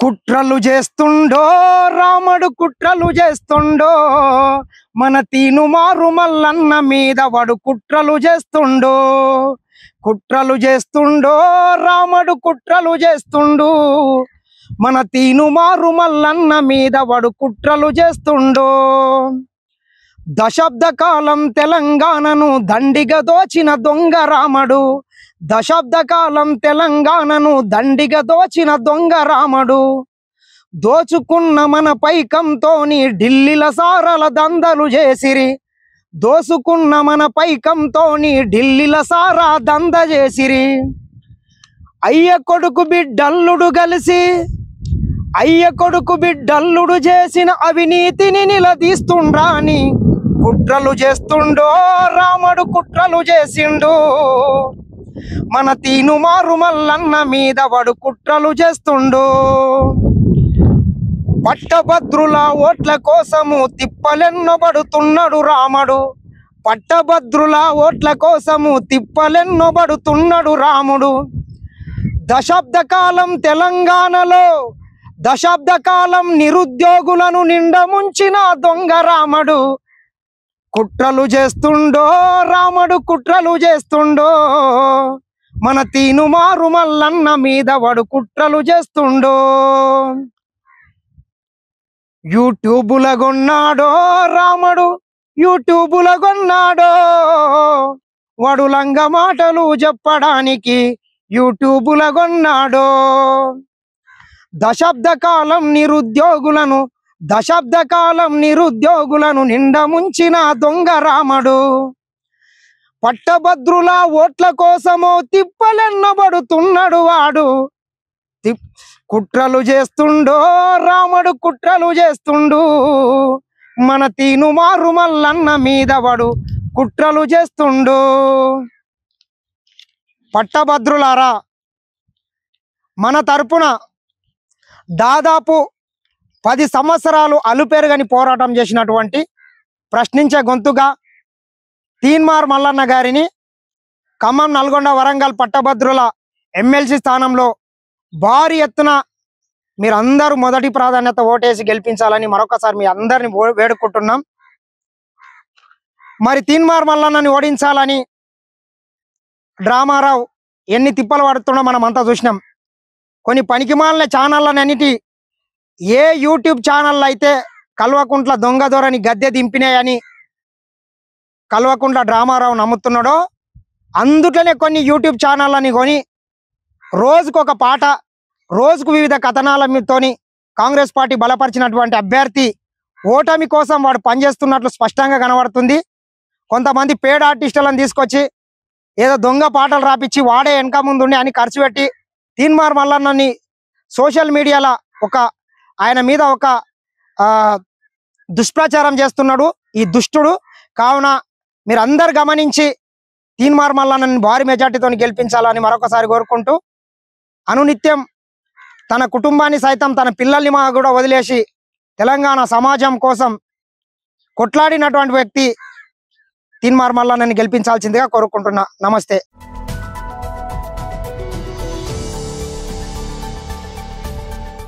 కుట్రలు చేస్తుండో రాముడు కుట్రలు చేస్తుండో మన తీనుమారు మల్లన్న మీద వాడు కుట్రలు చేస్తుండో కుట్రలు చేస్తుండో రాముడు కుట్రలు చేస్తుండు మన తీనుమారు మల్లన్న మీద వాడు కుట్రలు చేస్తుండో దశాబ్ద కాలం తెలంగాణను దండిగా దోచిన దొంగ రాముడు దశాబ్ద కాలం తెలంగాణను దండిగా దోచిన దొంగ రాముడు దోచుకున్న మన పైకంతోని ఢిల్లీల సారల దందలు చేసిరి దోసుకున్న మన పైకంతోని ఢిల్లీల సారా దంద చేసిరి అయ్య కొడుకు బిడ్డల్లుడు కలిసి అయ్య కొడుకు బిడ్డల్లుడు చేసిన అవినీతిని నిలదీస్తుండ్రా అని కుట్రలు చేస్తుండో రాముడు కుట్రలు చేసిండు మన తీనుమారు మల్లన్న మీద వాడు కుట్రలు చేస్తుండు పట్టభద్రుల ఓట్ల కోసము తిప్పలెన్నబడుతున్నాడు రాముడు పట్టభద్రుల ఓట్ల కోసము తిప్పలెన్నబడుతున్నాడు రాముడు దశాబ్ద కాలం తెలంగాణలో దశాబ్ద కాలం నిరుద్యోగులను నిండముంచిన దొంగ రాముడు కుట్రలు చేస్తుండో రాముడు కుట్రలు చేస్తుండో మన తీనుమారు మల్లన్న మీద వాడు కుట్రలు చేస్తుండో యూట్యూబుల కొన్నాడో రాముడు యూట్యూబుల కొన్నాడో వాడు లంగ మాటలు చెప్పడానికి యూట్యూబుల కొన్నాడో దశాబ్ద కాలం నిరుద్యోగులను దశాబ్ద కాలం నిరుద్యోగులను నిండా ముంచిన దొంగ రాముడు పట్టభద్రుల ఓట్ల కోసమో తిప్పలెన్నబడుతున్నాడు వాడు తిప్ కుట్రలు చేస్తుండో రాముడు కుట్రలు చేస్తుండు మన తీనుమారు మల్లన్న మీద వాడు కుట్రలు చేస్తుండు పట్టభద్రులారా మన తరపున దాదాపు పది సంవత్సరాలు అలుపెరుగని పోరాటం చేసినటువంటి ప్రశ్నించే గొంతుగా తీన్మార్ మల్లన్న గారిని ఖమ్మం నల్గొండ వరంగల్ పట్టభద్రుల ఎమ్మెల్సీ స్థానంలో భారీ ఎత్తున మీరందరూ మొదటి ప్రాధాన్యత ఓటేసి గెలిపించాలని మరొకసారి మీ అందరిని వే- వేడుకుంటున్నాం మరి తీన్మార్ మల్లన్నని ఓడించాలని డ్రామారావు ఎన్ని తిప్పలు పడుతుండో మనం అంతా చూసినాం కొన్ని పనికిమాలిన ఛానళ్ళనన్నిటి ఏ యూట్యూబ్ ఛానళ్ళు అయితే కల్వకుంట్ల దొంగ దొరని గద్దె దింపినాయని కల్వకుంట్ల డ్రామారావు నమ్ముతున్నాడో అందుట్లోనే కొన్ని యూట్యూబ్ ఛానళ్ళని కొని రోజుకు ఒక పాట రోజుకు వివిధ కథనాల మీతోని కాంగ్రెస్ పార్టీ బలపరిచినటువంటి అభ్యర్థి ఓటమి కోసం వాడు పనిచేస్తున్నట్లు స్పష్టంగా కనబడుతుంది కొంతమంది పేడ్ ఆర్టిస్టులను తీసుకొచ్చి ఏదో దొంగ పాటలు రాపిచ్చి వాడే వెనక ముందుండి అని ఖర్చు పెట్టి తీన్మార్ మల్లన్నని సోషల్ మీడియాలో ఒక ఆయన మీద ఒక ఆ, దుష్ప్రచారం చేస్తున్నాడు ఈ దుష్టుడు కావున మీరు అందరు గమనించి తీన్మార్ మల్లన్నని భారీ మెజార్టీతో గెలిపించాలని మరొకసారి కోరుకుంటూ అనునిత్యం తన కుటుంబాన్ని సైతం తన పిల్లల్ని మా కూడా వదిలేసి తెలంగాణ సమాజం కోసం కొట్లాడినటువంటి వ్యక్తి తీన్మార్ మల్లన్నని గెలిపించాల్సిందిగా కోరుకుంటున్నా నమస్తే